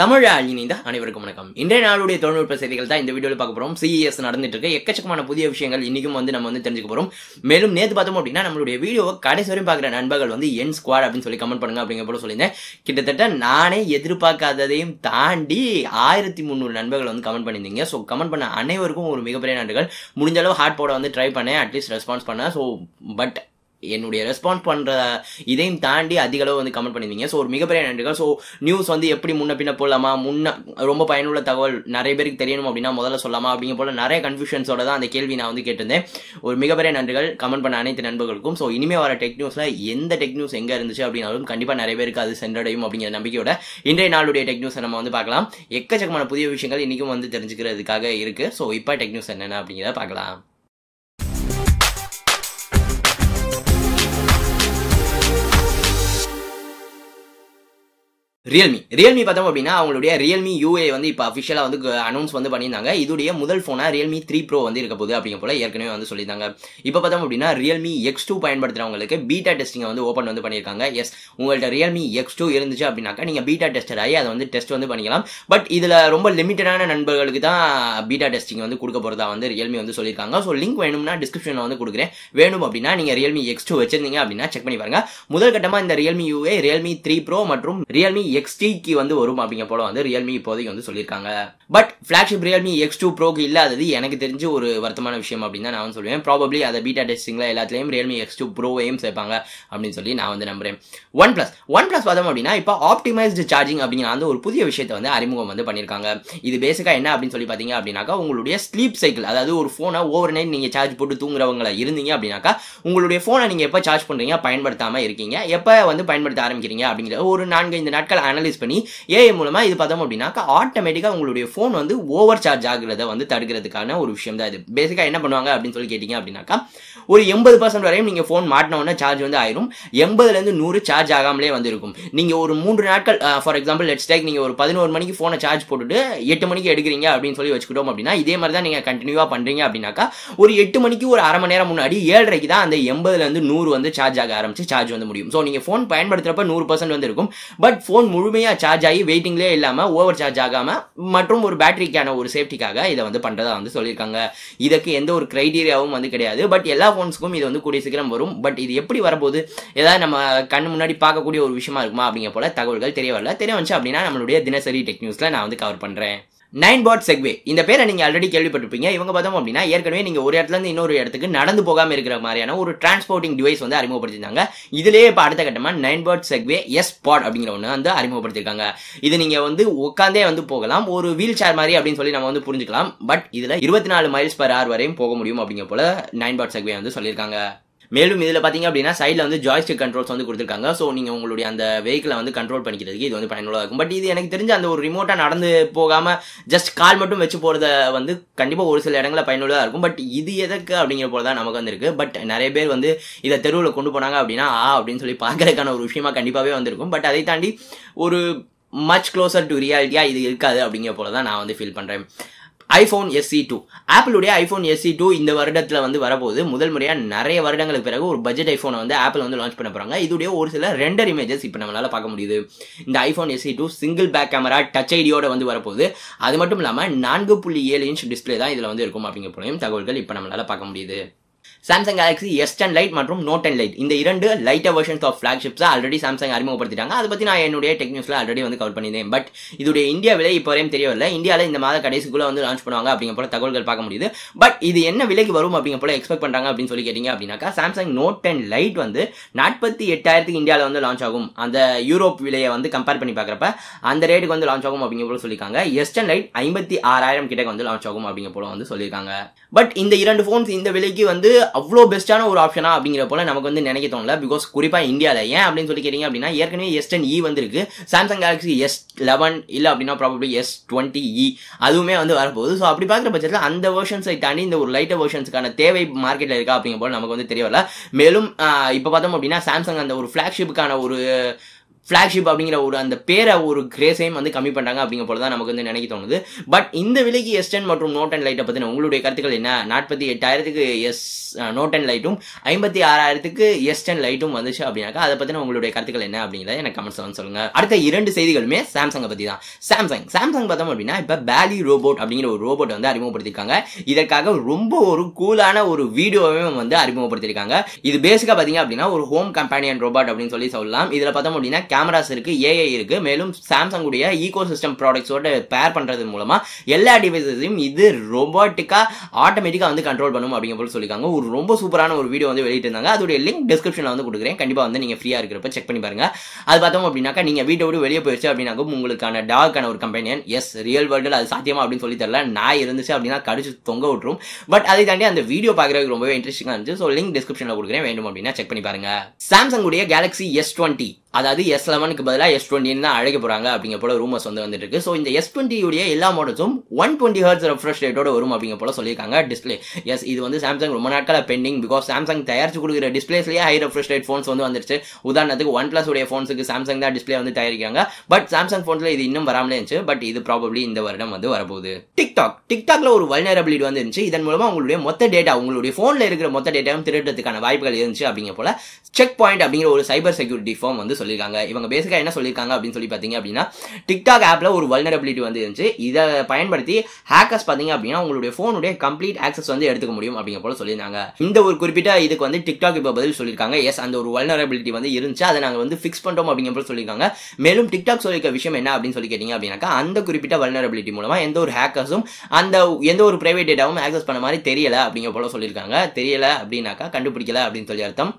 தமிழ் இணைந்த அனைவருக்கும் வணக்கம் இன்றைய நாளுடைய தொழில்நுட்ப செய்திகள் தான் இந்த வீடியோவில் பார்க்க போறோம் சிஇஎஸ் நடந்துட்டு இருக்கு எக்கச்சக்கமான புதிய விஷயங்கள் இன்னைக்கும் வந்து நம்ம வந்து தெரிஞ்சுக்க போறோம் மேலும் நேத்து பார்த்தோம் அப்படின்னா நம்மளுடைய வீடியோவை கடைசி வரையும் பார்க்குற நண்பர்கள் வந்து என் ஸ்குவாட் அப்படின்னு சொல்லி கமெண்ட் பண்ணுங்க அப்படிங்கிற போல சொல்லியிருந்தேன் கிட்டத்தட்ட நானே எதிர்பார்க்காததையும் தாண்டி ஆயிரத்தி முந்நூறு நண்பர்கள் வந்து கமெண்ட் பண்ணியிருந்தீங்க ஸோ கமெண்ட் பண்ண அனைவருக்கும் ஒரு மிகப்பெரிய நன்றிகள் முடிஞ்ச அளவு ஹார்ட் போட வந்து ட்ரை பண்ணேன் அட்லீஸ்ட் ரெஸ்பான்ஸ் பண்ணேன் ஸோ பட் என்னுடைய ரெஸ்பான்ஸ் பண்ற இதையும் தாண்டி அதிக அளவு வந்து கமெண்ட் பண்ணியிருந்தீங்க ஸோ ஒரு மிகப்பெரிய நன்றிகள் ஸோ நியூஸ் வந்து எப்படி முன்ன பின்ன போடலாமா முன்ன ரொம்ப பயனுள்ள தகவல் நிறைய பேருக்கு தெரியணும் அப்படின்னா முதல்ல சொல்லாமா அப்படிங்கிற போல நிறைய கன்ஃபியூஷன்ஸோட தான் அந்த கேள்வி நான் வந்து கேட்டிருந்தேன் ஒரு மிகப்பெரிய நன்றிகள் கமெண்ட் பண்ண அனைத்து நண்பர்களுக்கும் ஸோ இனிமே வர டெக் நியூஸ்ல எந்த டெக் நியூஸ் எங்க இருந்துச்சு அப்படின்னாலும் கண்டிப்பா நிறைய பேருக்கு அது சென்றடையும் அப்படிங்கிற நம்பிக்கையோட இன்றைய நாளுடைய டெக் நியூஸை நம்ம வந்து பார்க்கலாம் எக்கச்சக்கமான புதிய விஷயங்கள் இன்னைக்கும் வந்து தெரிஞ்சுக்கிறதுக்காக இருக்கு ஸோ இப்போ டெக் நியூஸ் என்னென்ன அப்படிங்கிறத பார்க்கலாம் ரியல்மி ரியல்மி பார்த்தோம் அப்படின்னா அவங்களுடைய ரியல்மி யூஏ வந்து இப்போ அஃபிஷியலாக வந்து அனௌன்ஸ் வந்து பண்ணியிருந்தாங்க இதோடைய முதல் ஃபோனாக ரியல்மி த்ரீ ப்ரோ வந்து இருக்க போகுது அப்படிங்க போல ஏற்கனவே வந்து சொல்லியிருந்தாங்க இப்போ பார்த்தோம் அப்படின்னா ரியல்மி எக்ஸ் டூ பயன்படுத்துறவங்களுக்கு பீட்டா டெஸ்டிங் வந்து ஓப்பன் வந்து பண்ணியிருக்காங்க எஸ் உங்கள்கிட்ட ரியல்மி எக்ஸ் டூ இருந்துச்சு அப்படின்னாக்கா நீங்கள் பீட்டா டெஸ்டர் ஆகி அதை வந்து டெஸ்ட் வந்து பண்ணிக்கலாம் பட் இதில் ரொம்ப லிமிட்டடான நண்பர்களுக்கு தான் பீட்டா டெஸ்டிங் வந்து கொடுக்க போகிறதா வந்து ரியல்மி வந்து சொல்லியிருக்காங்க ஸோ லிங்க் வேணும்னா டிஸ்கிரிப்ஷனில் வந்து கொடுக்குறேன் வேணும் அப்படின்னா நீங்கள் ரியல்மி எக்ஸ் டூ வச்சிருந்தீங்க அப்படின்னா செக் பண்ணி பாருங்க முதல் கட்டமாக இந்த ரியல்மி யூஏ ரியல்மி த்ரீ ப்ரோ மற்றும் ரியல்மி எக்ஸ்டிக்கு வந்து வரும் அப்படிங்க போல வந்து ரியல்மி இப்போதைக்கு வந்து சொல்லியிருக்காங்க but flagship Realme X two ப்ரோக்கு இல்லாதது எனக்கு தெரிஞ்சு ஒரு வருத்தமான விஷயம் அப்படின்னு தான் நான் வந்து சொல்லுவேன் ப்ராபப்ளி அதை பீட்டா டெஸ்டிங்ல எல்லாத்துலேயும் ரியல்மி எக்ஸ் டூ ப்ரோவையும் சேர்ப்பாங்க அப்படின்னு சொல்லி நான் வந்து நம்புறேன் ஒன் பிளஸ் ஒன் பிளஸ் பார்த்தோம் அப்படின்னா இப்போ ஆப்டிமைஸ்டு சார்ஜிங் அப்படிங்கிற அந்த ஒரு புதிய விஷயத்தை வந்து அறிமுகம் வந்து பண்ணியிருக்காங்க இது பேசிக்காக என்ன அப்படின்னு சொல்லி பார்த்தீங்க அப்படின்னாக்கா உங்களுடைய ஸ்லீப் சைக்கிள் அதாவது ஒரு ஃபோனை ஓவர் நைட் நீங்கள் சார்ஜ் போட்டு தூங்குறவங்கள இருந்தீங்க அப்படின்னாக்கா உங்களுடைய ஃபோனை நீங்கள் எப்போ சார்ஜ் பண்ணுறீங்க பயன்படுத்தாமல் இருக்கீங்க எப்போ வந்து பயன்படுத்த ஆரம்பிக்கிறீங்க அப்படிங்கிற ஒரு நான்கு ஐந்து நாட்கள் அனலைஸ் பண்ணி ஏஐ மூலமாக இது பார்த்தோம் அப்படின்னாக்கா ஆட்டோமேட்டிக்காக உங்களுடைய ஃபோன் வந்து ஓவர் சார்ஜ் ஆகுறத வந்து தடுக்கிறதுக்கான ஒரு விஷயம் தான் இது பேசிக்காக என்ன பண்ணுவாங்க அப்படின்னு சொல்லி கேட்டிங்க அப்படின்னாக்கா ஒரு எண்பது பர்சன்ட் வரையும் நீங்கள் ஃபோன் மாட்டினோடனே சார்ஜ் வந்து ஆயிரும் எண்பதுலேருந்து நூறு சார்ஜ் ஆகாமலே வந்து இருக்கும் நீங்கள் ஒரு மூன்று நாட்கள் ஃபார் எக்ஸாம்பிள் லெட்ஸ் டேக் நீங்கள் ஒரு பதினோரு மணிக்கு ஃபோனை சார்ஜ் போட்டுட்டு எட்டு மணிக்கு எடுக்கிறீங்க அப்படின்னு சொல்லி வச்சுக்கிட்டோம் அப்படின்னா இதே மாதிரி தான் நீங்கள் கண்டினியூவாக பண்ணுறீங்க அப்படின்னாக்கா ஒரு எட்டு மணிக்கு ஒரு அரை மணி நேரம் முன்னாடி ஏழரைக்கு தான் அந்த எண்பதுலேருந்து நூறு வந்து சார்ஜ் ஆக ஆரம்பிச்சு சார்ஜ் வந்து முடியும் ஸோ நீங்கள் ஃபோன் பயன்படுத்துகிறப்ப நூறு பர்சன்ட் வந்து இருக்கும் பட் ஃபோன் முழுமையாக சார்ஜ் ஆகி வெயிட்டிங்லேயே இல்லாமல் ஓவர் சார்ஜ் ஆகாமல் மற்றும் ஒரு பேட்டரிக்கான ஒரு சேஃப்டிக்காக இதை வந்து பண்ணுறதா வந்து சொல்லியிருக்காங்க இதுக்கு எந்த ஒரு கிரைடீரியாவும் வந்து கிடையாது பட் எல்லா ஃபோன்ஸுக்கும் இது வந்து கூடிய சீக்கிரம் வரும் பட் இது எப்படி வரப்போகுது ஏதாவது நம்ம கண் முன்னாடி பார்க்கக்கூடிய ஒரு விஷயமா இருக்குமா அப்படிங்கிற போல தகவல்கள் தெரிய வரல தெரிய வந்துச்சு அப்படின்னா நம்மளுடைய தினசரி டெக் நியூஸில் நான் வந்து கவர் பண்ணுறேன் நைன் பாட் செக்வே இந்த பேரை நீங்க ஆல்ரெடி கேள்விப்பட்டிருப்பீங்க இவங்க பார்த்தோம் அப்படின்னா ஏற்கனவே நீங்க ஒரு இடத்துல இருந்து இன்னொரு இடத்துக்கு நடந்து போகாம இருக்கிற மாதிரியான ஒரு டிரான்ஸ்போர்ட்டிங் டிவைஸ் வந்து அறிமுகப்படுத்திருந்தாங்க இதுலயே இப்போ அடுத்த கட்டமா Ninebot Segway S pod அப்படிங்கிற ஒன்று வந்து அறிமுகப்படுத்திருக்காங்க இது நீங்க வந்து உட்காந்தே வந்து போகலாம் ஒரு வீல் சேர் மாதிரி அப்படின்னு சொல்லி நம்ம வந்து புரிஞ்சுக்கலாம் பட் இதுல இருபத்தி நாலு மைல்ஸ் பர் ஹவர் வரையும் போக முடியும் அப்படிங்கிற போல நைன் பாட் செக்வே வந்து சொல்லியிருக்காங்க மேலும் இதில் பார்த்தீங்க அப்படின்னா சைடில் வந்து ஜாய்ஸ்டிக் கண்ட்ரோல்ஸ் வந்து கொடுத்துருக்காங்க ஸோ நீங்கள் உங்களுடைய அந்த வெஹிக்கிளை வந்து கண்ட்ரோல் பண்ணிக்கிறதுக்கு இது வந்து பயனுள்ளதாக இருக்கும் பட் இது எனக்கு தெரிஞ்ச அந்த ஒரு ரிமோட்டாக நடந்து போகாமல் ஜஸ்ட் கால் மட்டும் வச்சு போகிறத வந்து கண்டிப்பாக ஒரு சில இடங்களில் பயனுள்ளதாக இருக்கும் பட் இது எதற்கு அப்படிங்கிற போல தான் நமக்கு வந்து இருக்குது பட் நிறைய பேர் வந்து இதை தெருவில் கொண்டு போனாங்க அப்படின்னா ஆ அப்படின்னு சொல்லி பார்க்கறதுக்கான ஒரு விஷயமா கண்டிப்பாகவே வந்திருக்கும் பட் அதை தாண்டி ஒரு மச் க்ளோசர் டு ரியாலிட்டியாக இது இருக்காது அப்படிங்கிற போல தான் நான் வந்து ஃபீல் பண்ணுறேன் ஐஃபோன் எஸ்சி டூ ஆப்பிளுடைய ஐஃபோன் எஸ்சி டூ இந்த வருடத்தில் வந்து வரப்போகுது முதல் முறையாக நிறைய வருடங்களுக்கு பிறகு ஒரு பட்ஜெட் ஐஃபோனை வந்து ஆப்பிள் வந்து லான்ச் பண்ண போகிறாங்க இதுடைய ஒரு சில ரெண்டர் இமேஜஸ் இப்போ நம்மளால் பார்க்க முடியுது இந்த iPhone SE two single back camera touch ஐடியோட வந்து வரப்போகுது அது மட்டும் இல்லாமல் நான்கு புள்ளி ஏழு இன்ச் டிஸ்பிளே தான் இதில் வந்து இருக்கும் அப்படிங்கிற போலையும் தகவல்கள் இப்போ நம்மளால் பார்க்க முடியுது Samsung Galaxy S ten lite மற்றும் நோட் டென் லைட் இந்த இரண்டு lighter versions of flagships already Samsung அறிமுகப்படுத்திட்டாங்க அதை பற்றி நான் என்னுடைய டெக் நியூஸில் ஆல்ரெடி வந்து கவர் பண்ணியிருந்தேன் பட் இதோடைய இந்தியா விலை இப்போ வரையும் தெரியவில்லை இந்தியாவில் இந்த மாத கடைசிக்குள்ளே வந்து லான்ச் பண்ணுவாங்க அப்படிங்கிற போல தகவல்கள் பார்க்க முடியுது பட் இது என்ன விலைக்கு வரும் அப்படிங்கிற போல எக்ஸ்பெக்ட் பண்ணுறாங்க அப்படின்னு சொல்லி கேட்டிங்க அப்படின்னாக்கா சாம்சங் நோட் டென் லைட் வந்து நாற்பத்தி எட்டாயிரத்துக்கு இந்தியாவில் வந்து லான்ச் ஆகும் அந்த யூரோப் விலையை வந்து கம்பேர் பண்ணி பார்க்குறப்ப அந்த ரேட்டுக்கு வந்து லான்ச் ஆகும் அப்படிங்கிற போல சொல்லியிருக்காங்க எஸ் டென் லைட் ஐம்பத்தி ஆறாயிரம் கிட்ட வந்து லான்ச் ஆகும் அப்படிங்கிற போல வந்து சொல்லியிருக்காங்க பட் இந்த இரண்டு ஃபோன்ஸ் இந்த விலைக்கு வந்து அவ்வளோ பெஸ்ட்டான ஒரு ஆப்ஷனா அப்படிங்கிற போல நமக்கு வந்து நினைக்க தோணல பிகாஸ் குறிப்பாக இந்தியாவில் ஏன் அப்படின்னு சொல்லி கேட்டீங்க அப்படின்னா ஏற்கனவே எஸ் டென் இ வந்திருக்கு சாம்சங் கேலக்ஸி எஸ் லெவன் இல்லை அப்படின்னா ப்ராபப்ளி எஸ் டுவெண்ட்டி இ அதுவுமே வந்து வரப்போகுது ஸோ அப்படி பார்க்குற பட்சத்தில் அந்த வெர்ஷன்ஸை தாண்டி இந்த ஒரு லைட்டர் வெர்ஷன்ஸ்க்கான தேவை மார்க்கெட்டில் இருக்கா அப்படிங்கிற போல நமக்கு வந்து தெரிய வரல மேலும் இப்போ பார்த்தோம் அப்படின்னா சாம்சங் அந்த ஒரு ஃப்ளாக்ஷிப்புக்கான ஒரு ஃபிளாக்ஷிப் அப்படிங்கிற ஒரு அந்த பேரை ஒரு கிரேஸையும் வந்து கம்மி பண்ணுறாங்க அப்படிங்கிற போல தான் நமக்கு வந்து நினைக்க தோணுது பட் இந்த விலைக்கு எஸ் டென் மற்றும் நோட் அண்ட் லைட்டை பற்றின உங்களுடைய கருத்துக்கள் என்ன நாற்பத்தி எட்டாயிரத்துக்கு எஸ் நோட் அண்ட் லைட்டும் ஐம்பத்தி ஆறாயிரத்துக்கு எஸ் டென் லைட்டும் வந்துச்சு அப்படின்னாக்கா அதை பற்றின உங்களுடைய கருத்துக்கள் என்ன அப்படிங்கிறத எனக்கு கமெண்ட்ஸ் வந்து சொல்லுங்க அடுத்த இரண்டு செய்திகளுமே சாம்சங்கை பற்றி தான் சாம்சங் சாம்சங் பார்த்தோம் அப்படின்னா இப்போ பேலி ரோபோட் அப்படிங்கிற ஒரு ரோபோட் வந்து அறிமுகப்படுத்திருக்காங்க இதற்காக ரொம்ப ஒரு கூலான ஒரு வீடியோவே வந்து அறிமுகப்படுத்திருக்காங்க இது பேசிக்கா பாத்தீங்க அப்படின்னா ஒரு ஹோம் கம்பேனியன் ரோபோட் அப்படின்னு சொல்லி சொல்லலாம் இதுல பார்த்தோம் அப்படின்னா கேமராஸ் இருக்கு ஏஐ இருக்கு மேலும் சாம்சங் உடைய ஈகோ சிஸ்டம் ப்ராடக்ட்ஸோட பேர் பண்றது மூலமா எல்லா டிவைசஸையும் இது ரோபோட்டிக்கா ஆட்டோமேட்டிக்கா வந்து கண்ட்ரோல் பண்ணும் அப்படிங்கிற போல சொல்லியிருக்காங்க ஒரு ரொம்ப சூப்பரான ஒரு வீடியோ வந்து வெளியிட்டிருந்தாங்க அதோடைய லிங்க் டிஸ்கிரிப்ஷன்ல வந்து கொடுக்குறேன் கண்டிப்பா வந்து நீங்க ஃப்ரீயா இருக்கிறப்ப செக் பண்ணி பாருங்க அது பார்த்தோம் அப்படின்னாக்கா நீங்க வீட்டை விட்டு வெளியே போயிடுச்சு அப்படின்னாக்கா உங்களுக்கான டாக்கான ஒரு கம்பெனியன் எஸ் ரியல் வேர்ல்டில் அது சாத்தியமா அப்படின்னு சொல்லி தெரியல நாய் இருந்துச்சு அப்படின்னா கடிச்சு தொங்க விட்டுரும் பட் அதை தாண்டி அந்த வீடியோ பார்க்குறதுக்கு ரொம்பவே இன்ட்ரெஸ்டிங்காக இருந்துச்சு ஸோ லிங்க் டிஸ்கிரிப்ஷனில் கொடுக்குறேன் வேண்டும் அப்படின்னா செக் பண்ணி பாருங்க சாம்சங் உடைய கேலக்ஸி எஸ் டுவெண்ட்டி அதாவது எஸ் லெவனுக்கு பதிலாக எஸ் டுவெண்ட்டின்னு தான் அழைக்க போறாங்க அப்படிங்கிற போல ரூமர்ஸ் வந்து வந்துட்டு இருக்கு ஸோ இந்த எஸ் டுவெண்ட்டியுடைய எல்லா மாடல்ஸும் ஒன் டுவெண்ட்டி ஹர்ட்ஸ் ரெஃப்ரெஷ் ரேட்டோட வரும் அப்படிங்கிற போல சொல்லியிருக்காங்க டிஸ்பிளே எஸ் இது வந்து சாம்சங் ரொம்ப நாட்களாக பெண்டிங் பிகாஸ் சாம்சங் தயாரிச்சு கொடுக்குற டிஸ்பிளேஸ்லேயே ஹை ரெஃப்ரெஷ் ரேட் ஃபோன்ஸ் வந்து வந்துருச்சு உதாரணத்துக்கு ஒன் பிளஸ் உடைய ஃபோன்ஸுக்கு சாம்சங் தான் டிஸ்பிளே வந்து தயாரிக்கிறாங்க பட் சாம்சங் ஃபோன்ஸில் இது இன்னும் வராமலே இருந்துச்சு பட் இது ப்ராபப்ளி இந்த வருடம் வந்து வரப்போகுது டிக்டாக் டிக்டாக்ல ஒரு வல்னரபிலிட்டி வந்து இருந்துச்சு இதன் மூலமா உங்களுடைய மொத்த டேட்டா உங்களுடைய ஃபோனில் இருக்கிற மொத்த டேட்டாவும் திருடுறதுக்கான வாய்ப்புகள் இருந்துச்சு அப்படிங்கிற போல செக் பாயிண்ட் அப்படிங்கிற ஒரு சைபர் செக்யூரிட்டி ஃபார்ம் வந்து சொல்லியிருக்காங்க இவங்க பேசிக்கா என்ன சொல்லியிருக்காங்க அப்படின்னு சொல்லி பார்த்தீங்க அப்படின்னா டிக்டாக் ஆப்ல ஒரு வல்னரபிலிட்டி வந்து இருந்துச்சு இதை பயன்படுத்தி ஹேக்கர்ஸ் பார்த்தீங்க அப்படின்னா உங்களுடைய ஃபோனுடைய கம்ப்ளீட் ஆக்சஸ் வந்து எடுத்துக்க முடியும் அப்படிங்கிற போல சொல்லியிருந்தாங்க இந்த ஒரு குறிப்பிட்ட இதுக்கு வந்து டிக்டாக் இப்போ பதில் சொல்லியிருக்காங்க எஸ் அந்த ஒரு வல்னரபிலிட்டி வந்து இருந்துச்சு அதை நாங்கள் வந்து ஃபிக்ஸ் பண்ணிட்டோம் அப்படிங்கிற போல சொல்லியிருக்காங்க மேலும் டிக்டாக் சொல்லியிருக்க விஷயம் என்ன அப்படின்னு சொல்லி கேட்டீங்க அப்படின்னாக்கா அந்த குறிப்பிட்ட வல்னரபிலிட்டி மூலமா எந்த ஒரு ஹேக்கர்ஸும் அந்த எந்த ஒரு பிரைவேட் டேட்டாவும் ஆக்சஸ் பண்ண மாதிரி தெரியல அப்படிங்கிற போல சொல்லியிருக்காங்க தெரியல அப்படின்னாக்கா கண்டுபிடிக்கல அப்படின்னு சொல்லி அர்த்தம்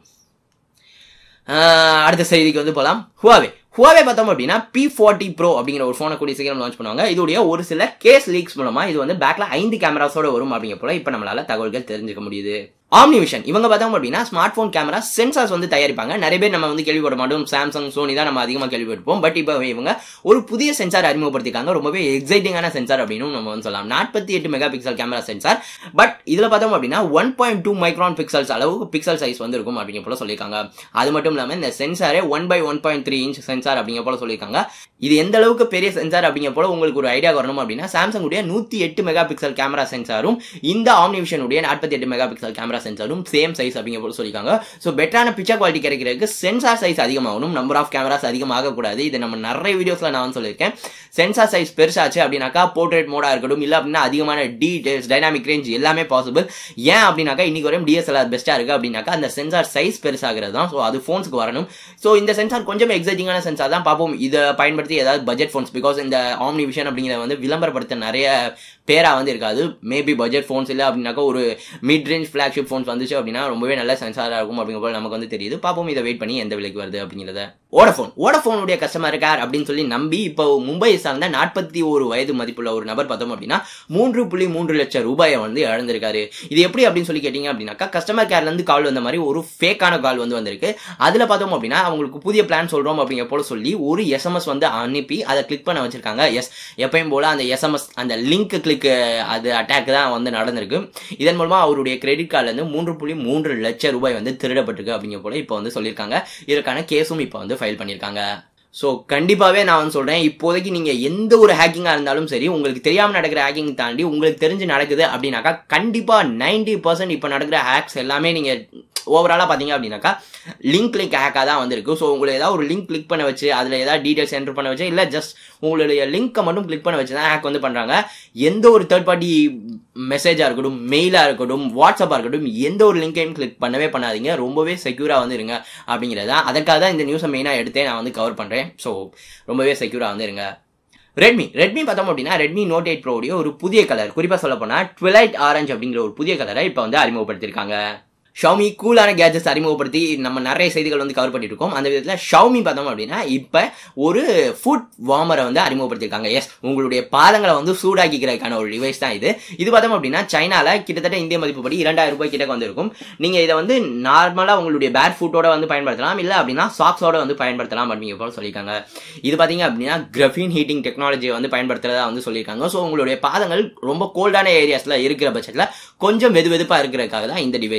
ஆஹ் அடுத்த செய்திக்கு வந்து போகலாம் ஹுவாவே ஹுவாவே பார்த்தோம் அப்படின்னா பி ஃபார்ட்டி ப்ரோ அப்படிங்கிற ஒரு ஃபோனை கூடிய சீக்கிரம் லான்ச் பண்ணுவாங்க இதோடைய ஒரு சில கேஸ் லீக்ஸ் மூலமா இது வந்து பேக்ல ஐந்து கேமராஸோட வரும் அப்படிங்கிற போல இப்போ நம்மளால தகவல்கள் தெரிஞ்சுக்க முடியுது ஆம்னிவிஷன் இவங்க பார்த்தோம் அப்படின்னா ஸ்மார்ட் ஃபோன் கேமரா சென்சார்ஸ் வந்து தயாரிப்பாங்க நிறைய பேர் நம்ம வந்து கேள்விப்பட மாட்டோம் சாம்சங் சோனி தான் நம்ம அதிகமாக கேள்விப்பட்டிருப்போம் பட் இப்போ இவங்க ஒரு புதிய சென்சார் அறிமுகப்படுத்திருக்காங்க ரொம்பவே எக்ஸைட்டிங்கான சென்சார் அப்படின்னு நம்ம வந்து சொல்லலாம் நாற்பத்தி எட்டு megapixel camera sensor but இதில் பார்த்தோம் அப்படின்னா one point two micron pixels அளவுக்கு பிக்சல் சைஸ் வந்து இருக்கும் அப்படிங்கிற போல சொல்லியிருக்காங்க அது மட்டும் இல்லாமல் இந்த சென்சாரே one by one point three inch sensor அப்படிங்கிற போல சொல்லியிருக்காங்க இது எந்த அளவுக்கு பெரிய சென்சார் அப்படிங்கிற போல உங்களுக்கு ஒரு ஐடியா வரணும் அப்படின்னா சாம்சங் உடைய நூற்றி எட்டு மெகா பிக்சல் கேமரா சென்சாரும் இந்த ஆம்னிவிஷன் உடைய நாற்பத்தி எட்டு மெகா பிக்சல் கேமரா சென்சாரும் சேம் சைஸ் அப்படிங்கிற போல சொல்லியிருக்காங்க ஸோ பெட்டரான பிக்சர் குவாலிட்டி கிடைக்கிறதுக்கு சென்சார் சைஸ் அதிகமாகணும் நம்பர் ஆஃப் கேமராஸ் அதிகமாக கூடாது இது நம்ம நிறைய வீடியோஸில் நான் வந்து சொல்லியிருக்கேன் சென்சார் சைஸ் பெருசாச்சு அப்படின்னாக்கா போர்ட்ரேட் மோடா இருக்கட்டும் இல்லை அப்படின்னா அதிகமான டீடைல்ஸ் டைனாமிக் ரேஞ்ச் எல்லாமே பாசிபிள் ஏன் அப்படின்னாக்கா இன்னைக்கு வரையும் டிஎஸ்எல்ஆர் பெஸ்ட்டாக இருக்குது அப்படின்னாக்கா அந்த சென்சார் சைஸ் பெருசாகிறது தான் ஸோ அது ஃபோன்ஸுக்கு வரணும் ஸோ இந்த சென்சார் கொஞ்சம் எக்ஸைட்டிங்கான சென்சார் தான் பார்ப்போம் இதை பயன்படுத்தி ஏதாவது பட்ஜெட் ஃபோன்ஸ் பிகாஸ் இந்த ஆம்னி விஷன் அப்படிங்கிறத வந்து விளம்பரப்படுத்த நிறைய பேராக வந்து இருக்காது மேபி பட்ஜெட் ஃபோன்ஸ் இல்லை அப்படின்னாக்கா ஒரு மிட் ரேஞ்ச் ஃப்ளாக்ஷிப் ஃபோன்ஸ் வந்துச்சு அப்படின்னா ரொம்பவே நல்ல சென்சாராக இருக்கும் அப்படிங்கிற போல நமக்கு வந்து தெரியுது பார்ப்போம் இதை வெயிட் பண்ணி எந்த விலைக்கு வருது அப்படிங்கிறத ஓடஃபோன் ஓடஃபோனுடைய கஸ்டமர் கேர் அப்படின்னு சொல்லி நம்பி இப்போ மும்பை சார்ந்த நாற்பத்தி ஒரு வயது மதிப்புள்ள ஒரு நபர் பார்த்தோம் அப்படின்னா மூன்று புள்ளி மூன்று லட்சம் ரூபாயை வந்து இழந்திருக்காரு இது எப்படி அப்படின்னு சொல்லி கேட்டீங்க அப்படின்னாக்கா கஸ்டமர் கேர்லேருந்து கால் வந்த மாதிரி ஒரு ஃபேக்கான கால் வந்து வந்திருக்கு அதில் பார்த்தோம் அப்படின்னா அவங்களுக்கு புதிய பிளான் சொல்கிறோம் அப்படிங்கிற போல சொல்லி ஒரு எஸ்எம்எஸ் வந்து அனுப்பி அதை கிளிக் பண்ண வச்சிருக்காங்க எஸ் எப்பயும் போல அந்த எஸ்எம்எஸ் அந்த லிங்க் கிளிக் அது அட்டாக் தான் வந்து நடந்திருக்கு இதன் மூலமா அவருடைய கிரெடிட் கார்டுலேருந்து மூன்று புள்ளி மூன்று லட்சம் ரூபாய் வந்து திருடப்பட்டிருக்கு அப்படிங்கிற போல இப்போ வந்து சொல்லியிருக்காங்க இதற்கான கேஸும் இப்போ வந்து ஃபைல் பண்ணியிருக்காங்க ஸோ கண்டிப்பாகவே நான் வந்து சொல்கிறேன் இப்போதைக்கு நீங்கள் எந்த ஒரு ஹேக்கிங்காக இருந்தாலும் சரி உங்களுக்கு தெரியாமல் நடக்கிற ஹேக்கிங் தாண்டி உங்களுக்கு தெரிஞ்சு நடக்குது அப்படின்னாக்கா கண்டிப்பாக நைன்டி பர்சன்ட் இப்போ நடக்கிற ஹேக்ஸ் எல்லாமே நீங்கள் ஓவராலாக பார்த்தீங்க அப்படின்னாக்கா லிங்க் லிங்க் ஹேக்காக தான் வந்திருக்கு ஸோ உங்களை ஏதாவது ஒரு லிங்க் கிளிக் பண்ண வச்சு அதில் ஏதாவது டீடைல்ஸ் என்டர் பண்ண வச்சு இல்லை ஜஸ்ட் உங்களுடைய லிங்க்கை மட்டும் கிளிக் பண்ண வச்சு தான் ஹேக் வந்து பண்ணுறாங்க எந்த ஒரு தேர்ட் பார்ட்டி மெசேஜாக இருக்கட்டும் மெயிலாக இருக்கட்டும் வாட்ஸ்அப்பாக இருக்கட்டும் எந்த ஒரு லிங்கையும் கிளிக் பண்ணவே பண்ணாதீங்க ரொம்பவே செக்யூராக வந்து இருங்க அப்படிங்கிறதா அதற்காக தான் இந்த நியூஸை மெயினாக எடுத்தே நான் வந்து கவர் பண்ணுறேன் ஸோ ரொம்பவே செக்யூராக வந்து இருங்க ரெட்மி ரெட்மி பார்த்தோம் அப்படின்னா ரெட்மி நோட் எயிட் ப்ரோடைய ஒரு புதிய கலர் குறிப்பாக சொல்ல போனால் ட்விலைட் ஆரஞ்ச் அப்படிங்கிற ஒரு புதிய கலரை இப்போ வந்து அறிமுகப்படுத்தியிருக்காங்க ஷவுமி கூலான கேஜெட்ஸ் அறிமுகப்படுத்தி நம்ம நிறைய செய்திகள் வந்து கவர் பண்ணிட்டு இருக்கோம் அந்த விதத்தில் ஷவுமி பார்த்தோம் அப்படின்னா இப்போ ஒரு ஃபுட் வார்மரை வந்து அறிமுகப்படுத்தியிருக்காங்க எஸ் உங்களுடைய பாதங்களை வந்து சூடாக்கிக்கிறதுக்கான ஒரு டிவைஸ் தான் இது இது பார்த்தோம் அப்படின்னா சைனால கிட்டத்தட்ட இந்திய மதிப்புப்படி இரண்டாயிரம் ரூபாய் கிட்ட வந்திருக்கும் நீங்க இதை வந்து நார்மலா உங்களுடைய பேர் ஃபுட்டோட வந்து பயன்படுத்தலாம் இல்லை அப்படின்னா சாக்ஸோட வந்து பயன்படுத்தலாம் அப்படிங்கிற போல சொல்லியிருக்காங்க இது பார்த்தீங்க அப்படின்னா கிரஃபின் ஹீட்டிங் டெக்னாலஜியை வந்து பயன்படுத்துறதா வந்து சொல்லியிருக்காங்க ஸோ உங்களுடைய பாதங்கள் ரொம்ப கோல்டான ஏரியாஸ்ல இருக்கிற பட்சத்தில் கொஞ்சம் வெது வெதுப்பா இருக்கிறதுக்காக தான் இந்த டிவைஸ் இதை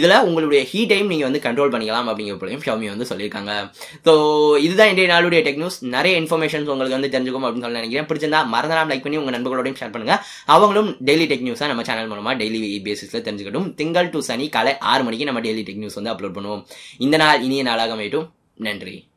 இதில் உங்களுடைய ஹீட்டையும் நீங்கள் வந்து கண்ட்ரோல் பண்ணிக்கலாம் அப்படிங்கிற போலையும் ஷாமி வந்து சொல்லியிருக்காங்க ஸோ இதுதான் இன்றைய நாளுடைய டெக் நியூஸ் நிறைய இன்ஃபர்மேஷன்ஸ் உங்களுக்கு வந்து தெரிஞ்சுக்கும் அப்படின்னு சொல்லி நினைக்கிறேன் பிடிச்சிருந்தா மறந்துடாம லைக் பண்ணி உங்கள் நண்பர்களோடையும் ஷேர் பண்ணுங்க அவங்களும் டெய்லி டெக் நியூஸாக நம்ம சேனல் மூலமாக டெய்லி பேசிஸில் தெரிஞ்சுக்கட்டும் திங்கள் டு சனி காலை ஆறு மணிக்கு நம்ம டெய்லி டெக் நியூஸ் வந்து அப்லோட் பண்ணுவோம் இந்த நாள் இனிய நாளாக அமையட்டும் நன்றி